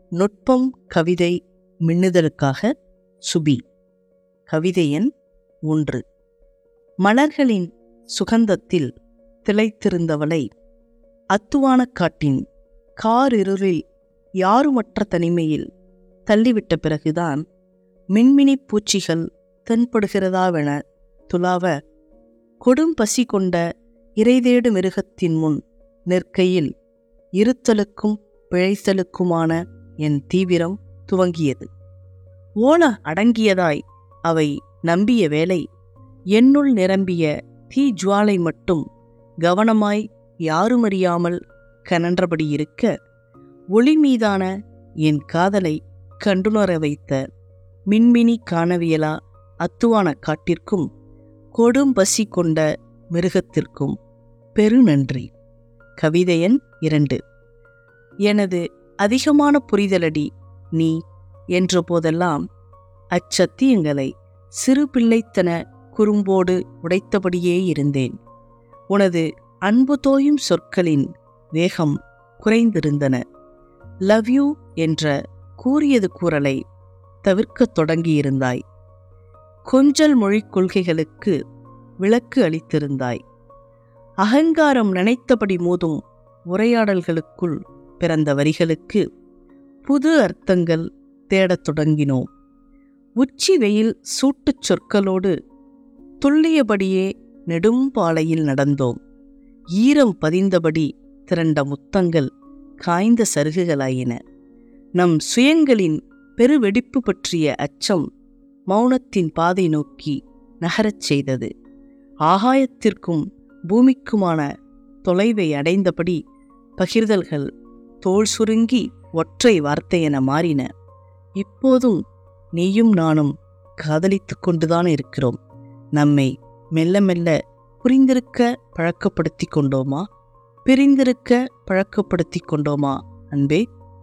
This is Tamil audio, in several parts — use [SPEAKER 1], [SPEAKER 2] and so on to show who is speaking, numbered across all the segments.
[SPEAKER 1] நுட்பம் கவிதை மின்னுதலுக்காக சுபி கவிதை எண் ஒன்று மலர்களின் சுகந்தத்தில் திளைத்திருந்தவளை அத்துவான காட்டின் காரிருளில் யாருமற்ற தனிமையில் தள்ளிவிட்ட பிறகுதான் மின்மினி பூச்சிகள் தென்படுகிறதாவென துலாவ கொடும் பசி கொண்ட இறைதேடு மிருகத்தின் முன் நிற்கையில் இருத்தலுக்கும் பிழைத்தலுக்குமான என் தீவிரம் துவங்கியது ஓல அடங்கியதாய் அவை நம்பிய வேளை என்னுள் நிரம்பிய தீ ஜுவாலை மட்டும் கவனமாய் யாருமறியாமல் கனன்றபடி இருக்க ஒளி மீதான என் காதலை கண்டுணர வைத்த மின்மினி காணவியலா அத்துவான காட்டிற்கும் கொடும் பசி கொண்ட மிருகத்திற்கும் பெருநன்றி கவிதை எண் இரண்டு எனது அதிகமான புரிதலடி நீ என்ற போதெல்லாம் அச்சத்தியங்களை சிறு பிள்ளைத்தன குறும்போடு உடைத்தபடியே இருந்தேன் உனது அன்பு தோயும் சொற்களின் வேகம் குறைந்திருந்தன லவ் யூ என்ற கூறியது கூறலை தவிர்க்கத் தொடங்கியிருந்தாய் கொஞ்சல் மொழிக் கொள்கைகளுக்கு விளக்கு அளித்திருந்தாய் அகங்காரம் நினைத்தபடி மோதும் உரையாடல்களுக்குள் பிறந்த வரிகளுக்கு புது அர்த்தங்கள் தேடத் தொடங்கினோம் உச்சி வெயில் சூட்டுச் சொற்களோடு துள்ளியபடியே நெடும்பாலையில் நடந்தோம் ஈரம் பதிந்தபடி திரண்ட முத்தங்கள் காய்ந்த சருகுகளாயின நம் சுயங்களின் பெருவெடிப்பு பற்றிய அச்சம் மௌனத்தின் பாதை நோக்கி நகரச் செய்தது ஆகாயத்திற்கும் பூமிக்குமான தொலைவை அடைந்தபடி பகிர்தல்கள் தோல் சுருங்கி ஒற்றை வார்த்தையென மாறின இப்போதும் நீயும் நானும் காதலித்துக் கொண்டுதான் இருக்கிறோம் நம்மை மெல்ல மெல்ல புரிந்திருக்க பழக்கப்படுத்தி கொண்டோமா பிரிந்திருக்க பழக்கப்படுத்தி கொண்டோமா அன்பே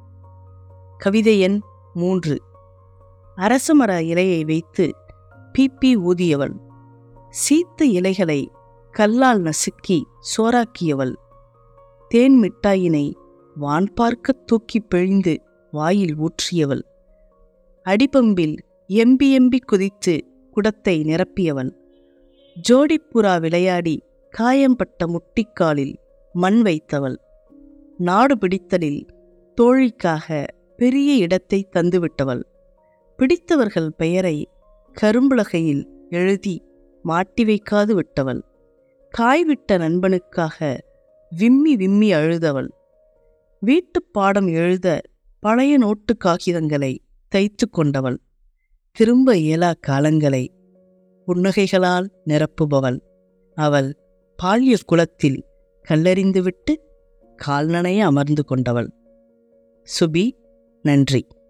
[SPEAKER 1] கவிதை எண் மூன்று அரசமர இலையை வைத்து பீப்பி ஊதியவள் சீத்த இலைகளை கல்லால் நசுக்கி சோறாக்கியவள் தேன் மிட்டாயினை வான் பார்க்க தூக்கி பிழிந்து வாயில் ஊற்றியவள் அடிபம்பில் எம்பி எம்பி குதித்து குடத்தை நிரப்பியவள் ஜோடிப்புறா விளையாடி காயம்பட்ட முட்டிக்காலில் மண் வைத்தவள் நாடு பிடித்தலில் தோழிக்காக பெரிய இடத்தை தந்துவிட்டவள் பிடித்தவர்கள் பெயரை கரும்புலகையில் எழுதி மாட்டி வைக்காது விட்டவள் காய்விட்ட நண்பனுக்காக விம்மி விம்மி அழுதவள் வீட்டுப் பாடம் எழுத பழைய நோட்டு காகிதங்களை தைத்து கொண்டவள் திரும்ப இயலா காலங்களை புன்னகைகளால் நிரப்புபவள் அவள் பால்ய குலத்தில் கல்லறிந்துவிட்டு கால்நனைய அமர்ந்து கொண்டவள் சுபி நன்றி